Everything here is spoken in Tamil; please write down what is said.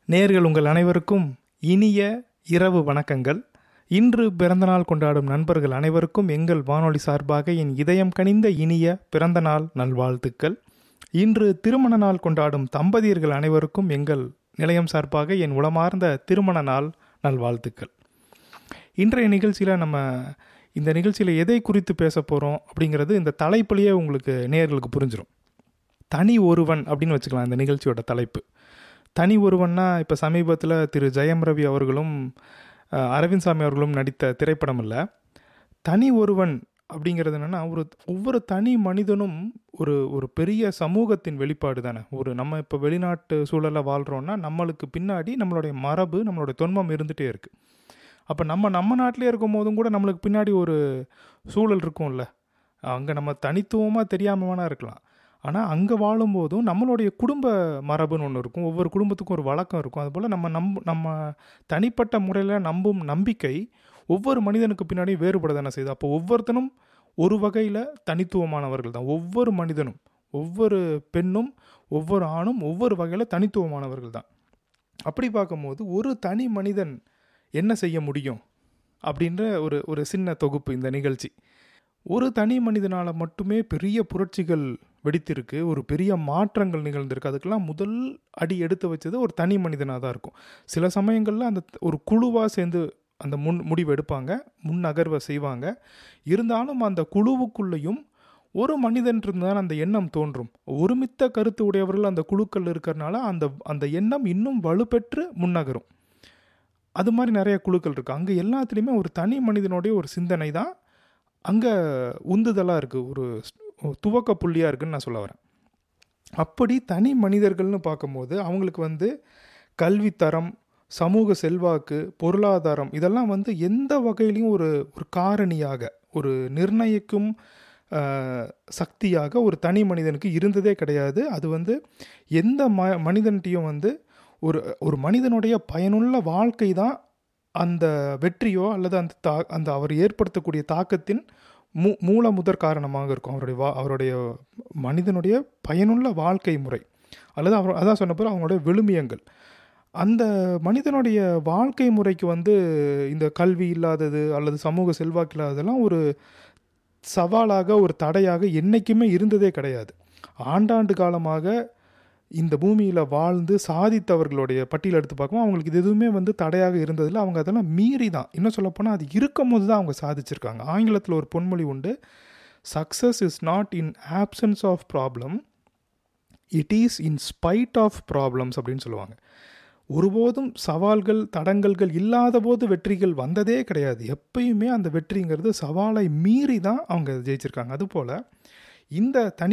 நேர்கள் உங்கள் அனைவருக்கும் இனிய இரவு வணக்கங்கள் இன்று பிறந்தநாள் கொண்டாடும் நண்பர்கள் அனைவருக்கும் எங்கள் வானொலி சார்பாக என் இதயம் கனிந்த இனிய பிறந்தநாள் நல்வாழ்த்துக்கள் இன்று திருமண நாள் கொண்டாடும் தம்பதியர்கள் அனைவருக்கும் எங்கள் நிலையம் சார்பாக என் உளமார்ந்த திருமண நாள் நல்வாழ்த்துக்கள் இன்றைய நிகழ்ச்சியில் நம்ம இந்த நிகழ்ச்சியில் எதை குறித்து பேச போகிறோம் அப்படிங்கிறது இந்த தலைப்புலேயே உங்களுக்கு நேர்களுக்கு புரிஞ்சிடும் தனி ஒருவன் அப்படின்னு வச்சுக்கலாம் இந்த நிகழ்ச்சியோட தலைப்பு தனி ஒருவன்னா இப்போ சமீபத்தில் திரு ஜெயம் ரவி அவர்களும் அஹ், அரவிந்த் சாமி அவர்களும் நடித்த திரைப்படம் இல்லை தனி ஒருவன் அப்படிங்கிறது என்னென்னா ஒரு ஒவ்வொரு தனி மனிதனும் ஒரு ஒரு பெரிய சமூகத்தின் வெளிப்பாடு தானே ஒரு நம்ம இப்போ வெளிநாட்டு சூழலில் வாழ்கிறோன்னா நம்மளுக்கு பின்னாடி நம்மளுடைய மரபு நம்மளுடைய தொன்மம் இருந்துகிட்டே இருக்குது அப்போ நம்ம நம்ம நாட்டிலே இருக்கும் போதும் கூட நம்மளுக்கு பின்னாடி ஒரு சூழல் இருக்கும்ல அங்கே நம்ம தனித்துவமாக தெரியாம வேணா இருக்கலாம் ஆனால் அங்கே வாழும்போதும் நம்மளுடைய குடும்ப மரபுன்னு ஒன்று இருக்கும் ஒவ்வொரு குடும்பத்துக்கும் ஒரு வழக்கம் இருக்கும் அதுபோல் நம்ம நம்ப நம்ம தனிப்பட்ட முறையில் நம்பும் நம்பிக்கை ஒவ்வொரு மனிதனுக்கு பின்னாடி வேறுபட தானே செய்யுது அப்போ ஒவ்வொருத்தனும் ஒரு வகையில் தனித்துவமானவர்கள் தான் ஒவ்வொரு மனிதனும் ஒவ்வொரு பெண்ணும் ஒவ்வொரு ஆணும் ஒவ்வொரு வகையில் தனித்துவமானவர்கள் தான் அப்படி பார்க்கும்போது ஒரு தனி மனிதன் என்ன செய்ய முடியும் அப்படின்ற ஒரு ஒரு சின்ன தொகுப்பு இந்த நிகழ்ச்சி ஒரு தனி மனிதனால் மட்டுமே பெரிய புரட்சிகள் வெடித்திருக்கு ஒரு பெரிய மாற்றங்கள் நிகழ்ந்திருக்கு அதுக்கெல்லாம் முதல் அடி எடுத்து வச்சது ஒரு தனி மனிதனாக தான் இருக்கும் சில சமயங்களில் அந்த ஒரு குழுவாக சேர்ந்து அந்த முன் முடிவு எடுப்பாங்க முன் நகர்வை செய்வாங்க இருந்தாலும் அந்த குழுவுக்குள்ளேயும் ஒரு மனிதன் இருந்தால் அந்த எண்ணம் தோன்றும் ஒருமித்த கருத்து உடையவர்கள் அந்த குழுக்கள் இருக்கிறனால அந்த அந்த எண்ணம் இன்னும் வலுப்பெற்று முன்னகரும் அது மாதிரி நிறைய குழுக்கள் இருக்குது அங்கே எல்லாத்துலேயுமே ஒரு தனி மனிதனுடைய ஒரு சிந்தனை தான் அங்கே உந்துதலாக இருக்குது ஒரு ஸ்- ஒரு துவக்க புள்ளியாக இருக்குன்னு நான் சொல்ல வரேன் அப்படி தனி மனிதர்கள்னு பார்க்கும்போது அவங்களுக்கு வந்து கல்வித்தரம் சமூக செல்வாக்கு பொருளாதாரம் இதெல்லாம் வந்து எந்த வகையிலையும் ஒரு ஒரு காரணியாக ஒரு நிர்ணயிக்கும் ஆஹ், சக்தியாக ஒரு தனி மனிதனுக்கு இருந்ததே கிடையாது அது வந்து எந்த ம மனிதன்ட்டையும் வந்து ஒரு ஒரு மனிதனுடைய பயனுள்ள வாழ்க்கை தான் அந்த வெற்றியோ அல்லது அந்த தா அந்த அவர் ஏற்படுத்தக்கூடிய தாக்கத்தின் மூ மூல முதற் காரணமாக இருக்கும் அவருடைய வா அவருடைய மனிதனுடைய பயனுள்ள வாழ்க்கை முறை அல்லது அவர் அதான் சொன்ன பிறகு அவங்களுடைய விழுமியங்கள் அந்த மனிதனுடைய வாழ்க்கை முறைக்கு வந்து இந்த கல்வி இல்லாதது அல்லது சமூக செல்வாக்கு இல்லாததெல்லாம் ஒரு சவாலாக ஒரு தடையாக என்றைக்குமே இருந்ததே கிடையாது ஆண்டாண்டு காலமாக இந்த பூமியில் வாழ்ந்து சாதித்தவர்களுடைய பட்டியல் எடுத்து பார்க்கும்போது அவங்களுக்கு இது எதுவுமே வந்து தடையாக இருந்ததில்ல அவங்க அதெல்லாம் மீறி தான் இன்னும் சொல்லப்போனால் அது இருக்கும் போது தான் அவங்க சாதிச்சிருக்காங்க ஆங்கிலத்தில் ஒரு பொன்மொழி உண்டு success is not in absence of problem it is in spite of problems அப்படின்னு சொல்லுவாங்க ஒருபோதும் சவால்கள் தடங்கல்கள் இல்லாத போது வெற்றிகள் வந்ததே கிடையாது எப்பயுமே அந்த வெற்றிங்கிறது சவாலை மீறி தான் அவங்க ஜெயிச்சிருக்காங்க அதுபோல் இந்த தனி